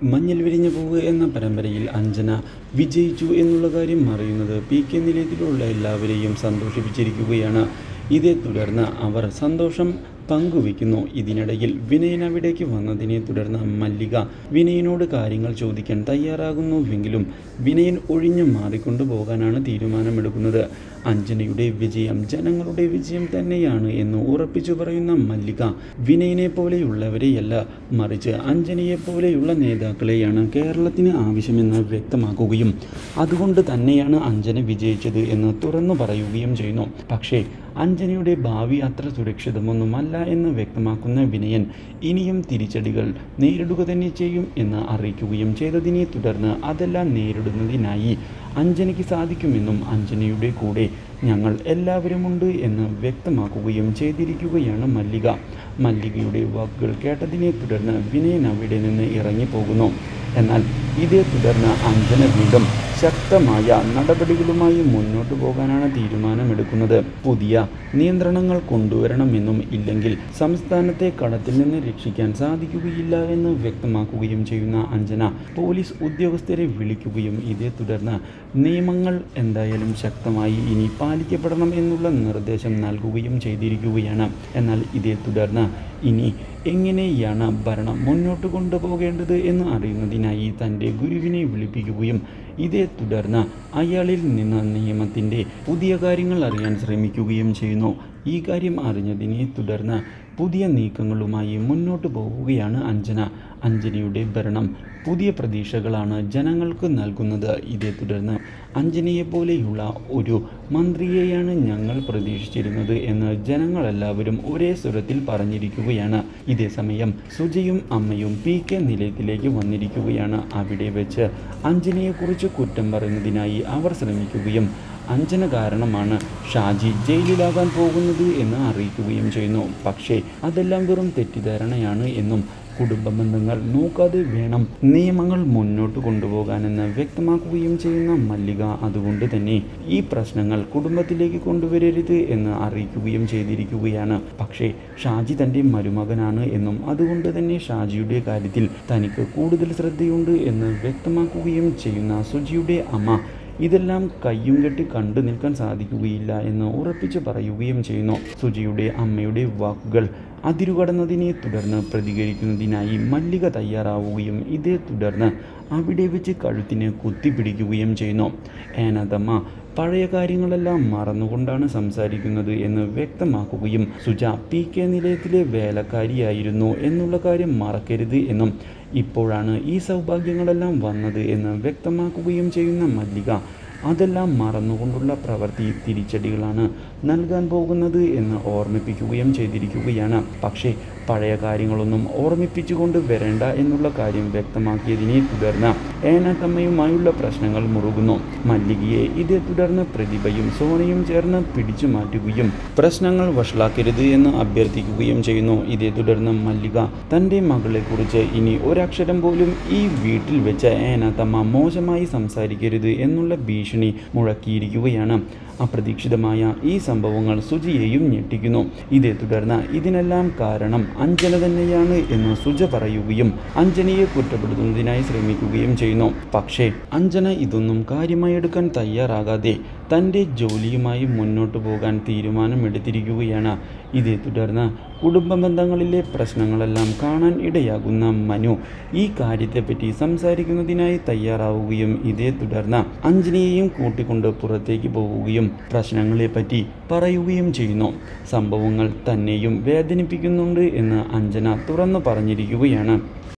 മഞ്ഞൾ വിരിഞ്ഞ പൂവ് എന്ന പരമ്പരയിൽ അഞ്ജന വിജയിച്ചു എന്നുള്ള കാര്യം അറിയുന്നത് പി കെ നിലയത്തിലുള്ള എല്ലാവരെയും സന്തോഷിപ്പിച്ചിരിക്കുകയാണ് ഇതേ തുടർന്ന് അവർ സന്തോഷം പങ്കുവയ്ക്കുന്നു ഇതിനിടയിൽ വിനയൻ അവിടേക്ക് വന്നതിനെ തുടർന്ന് മല്ലിക വിനയനോട് കാര്യങ്ങൾ ചോദിക്കാൻ തയ്യാറാകുന്നുവെങ്കിലും വിനയൻ ഒഴിഞ്ഞു മാറിക്കൊണ്ടു പോകാനാണ് തീരുമാനമെടുക്കുന്നത് അഞ്ജനയുടെ വിജയം ജനങ്ങളുടെ വിജയം തന്നെയാണ് എന്ന് ഉറപ്പിച്ചു പറയുന്ന മല്ലിക വിനയനെ പോലെയുള്ളവരെയല്ല മറിച്ച് അഞ്ജനയെ പോലെയുള്ള നേതാക്കളെയാണ് കേരളത്തിന് ആവശ്യമെന്ന് വ്യക്തമാക്കുകയും അതുകൊണ്ട് തന്നെയാണ് അഞ്ജന വിജയിച്ചത് എന്ന് തുറന്നു പറയുകയും ചെയ്യുന്നു പക്ഷേ അഞ്ജനയുടെ ഭാവി അത്ര സുരക്ഷിതമൊന്നുമല്ല എന്ന് വ്യക്തമാക്കുന്ന വിനയൻ ഇനിയും തിരിച്ചടികൾ നേരിടുക തന്നെ ചെയ്യും എന്ന് അറിയിക്കുകയും ചെയ്തതിനെ തുടർന്ന് അതെല്ലാം നേരിടുന്നതിനായി അഞ്ജനയ്ക്ക് സാധിക്കുമെന്നും അഞ്ജനയുടെ കൂടെ ഞങ്ങൾ എല്ലാവരുമുണ്ട് എന്ന് വ്യക്തമാക്കുകയും ചെയ്തിരിക്കുകയാണ് മല്ലിക മല്ലികയുടെ വാക്കുകൾ കേട്ടതിനെ തുടർന്ന് വിനയൻ അവിടെ നിന്ന് ഇറങ്ങിപ്പോകുന്നു എന്നാൽ ഇതേ തുടർന്ന് അഞ്ജന വീണ്ടും ശക്തമായ നടപടികളുമായി മുന്നോട്ട് പോകാനാണ് തീരുമാനമെടുക്കുന്നത് പുതിയ നിയന്ത്രണങ്ങൾ കൊണ്ടുവരണമെന്നും ഇല്ലെങ്കിൽ സംസ്ഥാനത്തെ കടത്തിൽ നിന്ന് രക്ഷിക്കാൻ സാധിക്കുകയില്ല എന്ന് വ്യക്തമാക്കുകയും ചെയ്യുന്ന അഞ്ജന പോലീസ് ഉദ്യോഗസ്ഥരെ വിളിക്കുകയും ഇതേ തുടർന്ന് നിയമങ്ങൾ എന്തായാലും ശക്തമായി ഇനി പാലിക്കപ്പെടണം എന്നുള്ള നിർദ്ദേശം നൽകുകയും ചെയ്തിരിക്കുകയാണ് എന്നാൽ ഇതേ തുടർന്ന് ഇനി എങ്ങനെയാണ് ഭരണം മുന്നോട്ട് കൊണ്ടുപോകേണ്ടത് എന്ന് അറിയുന്നതിനായി തൻ്റെ ഗുരുവിനെ വിളിപ്പിക്കുകയും ഇതേ തുടർന്ന് അയാളിൽ നിന്ന് നിയമത്തിൻ്റെ പുതിയ കാര്യങ്ങൾ അറിയാൻ ശ്രമിക്കുകയും ചെയ്യുന്നു ഈ കാര്യം അറിഞ്ഞതിനെ തുടർന്ന് പുതിയ നീക്കങ്ങളുമായി മുന്നോട്ട് പോവുകയാണ് അഞ്ജന അഞ്ജനയുടെ ഭരണം പുതിയ പ്രതീക്ഷകളാണ് ജനങ്ങൾക്ക് നൽകുന്നത് ഇതേ തുടർന്ന് അഞ്ജനയെ പോലെയുള്ള ഒരു മന്ത്രിയെയാണ് ഞങ്ങൾ പ്രതീക്ഷിച്ചിരുന്നത് എന്ന് ജനങ്ങളെല്ലാവരും ഒരേ സ്വരത്തിൽ പറഞ്ഞിരിക്കുകയാണ് ഇതേ സമയം സുജയും അമ്മയും പി കെ നിലയത്തിലേക്ക് വന്നിരിക്കുകയാണ് അവിടെ വെച്ച് അഞ്ജനയെക്കുറിച്ച് കുറ്റം പറയുന്നതിനായി അവർ ശ്രമിക്കുകയും അഞ്ജന കാരണമാണ് ഷാജി ജയിലിലാകാൻ പോകുന്നത് എന്ന് അറിയിക്കുകയും ചെയ്യുന്നു പക്ഷേ അതെല്ലാം വെറും തെറ്റിദ്ധാരണയാണ് എന്നും കുടുംബ ബന്ധങ്ങൾ നോക്കാതെ വേണം നിയമങ്ങൾ മുന്നോട്ട് കൊണ്ടുപോകാനെന്ന് വ്യക്തമാക്കുകയും ചെയ്യുന്ന മല്ലിക അതുകൊണ്ട് തന്നെ ഈ പ്രശ്നങ്ങൾ കുടുംബത്തിലേക്ക് കൊണ്ടുവരരുത് എന്ന് അറിയിക്കുകയും ചെയ്തിരിക്കുകയാണ് പക്ഷേ ഷാജി തൻ്റെ മരുമകനാണ് എന്നും അതുകൊണ്ട് തന്നെ ഷാജിയുടെ കാര്യത്തിൽ തനിക്ക് കൂടുതൽ ശ്രദ്ധയുണ്ട് എന്ന് വ്യക്തമാക്കുകയും ചെയ്യുന്ന സുജിയുടെ അമ്മ ഇതെല്ലാം കയ്യും കെട്ടി കണ്ടു നിൽക്കാൻ സാധിക്കുകയില്ല എന്ന് ഉറപ്പിച്ചു പറയുകയും ചെയ്യുന്നു സുജിയുടെ അമ്മയുടെ വാക്കുകൾ അതിരുകടന്നതിനെ തുടർന്ന് പ്രതികരിക്കുന്നതിനായി മല്ലിക തയ്യാറാവുകയും ഇതേ തുടർന്ന് അവിടെ വെച്ച് കഴുത്തിന് കുത്തിപ്പിടിക്കുകയും ചെയ്യുന്നു ഏനതമ്മ പഴയ കാര്യങ്ങളെല്ലാം മറന്നുകൊണ്ടാണ് സംസാരിക്കുന്നത് എന്ന് വ്യക്തമാക്കുകയും സുജ പി കെ നിലയത്തിലെ വേലക്കാരിയായിരുന്നു എന്നുള്ള കാര്യം മറക്കരുത് എന്നും ഇപ്പോഴാണ് ഈ സൗഭാഗ്യങ്ങളെല്ലാം വന്നത് എന്ന് വ്യക്തമാക്കുകയും ചെയ്യുന്ന മല്ലിക അതെല്ലാം മറന്നുകൊണ്ടുള്ള പ്രവൃത്തി തിരിച്ചടികളാണ് നൽകാൻ പോകുന്നത് എന്ന് ഓർമ്മിപ്പിക്കുകയും ചെയ്തിരിക്കുകയാണ് പക്ഷേ പഴയ കാര്യങ്ങളൊന്നും ഓർമ്മിപ്പിച്ചുകൊണ്ട് വരേണ്ട എന്നുള്ള കാര്യം വ്യക്തമാക്കിയതിനെ തുടർന്ന് ഏനാത്തമ്മയുമായുള്ള പ്രശ്നങ്ങൾ മുറുകുന്നു മല്ലികയെ ഇതേ തുടർന്ന് പ്രതിഭയും സോനയും ചേർന്ന് പിടിച്ചു മാറ്റുകയും പ്രശ്നങ്ങൾ വഷളാക്കരുത് എന്ന് അഭ്യർത്ഥിക്കുകയും ചെയ്യുന്നു ഇതേ തുടർന്ന് മല്ലിക തൻ്റെ മകളെക്കുറിച്ച് ഇനി ഒരക്ഷരം പോലും ഈ വീട്ടിൽ വെച്ച് ഏനാത്തമ്മ മോശമായി സംസാരിക്കരുത് എന്നുള്ള ഭീഷണി മുഴക്കിയിരിക്കുകയാണ് അപ്രതീക്ഷിതമായ ഈ സംഭവങ്ങൾ സുജിയെയും ഞെട്ടിക്കുന്നു ഇതേ തുടർന്ന് ഇതിനെല്ലാം കാരണം അഞ്ജന തന്നെയാണ് എന്ന് സുജ പറയുകയും അഞ്ജനയെ കുറ്റപ്പെടുത്തുന്നതിനായി ശ്രമിക്കുകയും ചെയ്യുന്നു പക്ഷേ അഞ്ജന ഇതൊന്നും കാര്യമായി എടുക്കാൻ തയ്യാറാകാതെ തൻ്റെ ജോലിയുമായി മുന്നോട്ട് പോകാൻ തീരുമാനമെടുത്തിരിക്കുകയാണ് ഇതേ തുടർന്ന് കുടുംബ ബന്ധങ്ങളിലെ പ്രശ്നങ്ങളെല്ലാം കാണാൻ ഇടയാകുന്ന മനു ഈ കാര്യത്തെപ്പറ്റി സംസാരിക്കുന്നതിനായി തയ്യാറാവുകയും ഇതേ തുടർന്ന് അഞ്ജനയെയും കൂട്ടിക്കൊണ്ട് പുറത്തേക്ക് പോവുകയും പ്രശ്നങ്ങളെപ്പറ്റി പറയുകയും ചെയ്യുന്നു സംഭവങ്ങൾ തന്നെയും വേദനിപ്പിക്കുന്നുണ്ട് എന്ന് അഞ്ജന തുറന്നു പറഞ്ഞിരിക്കുകയാണ്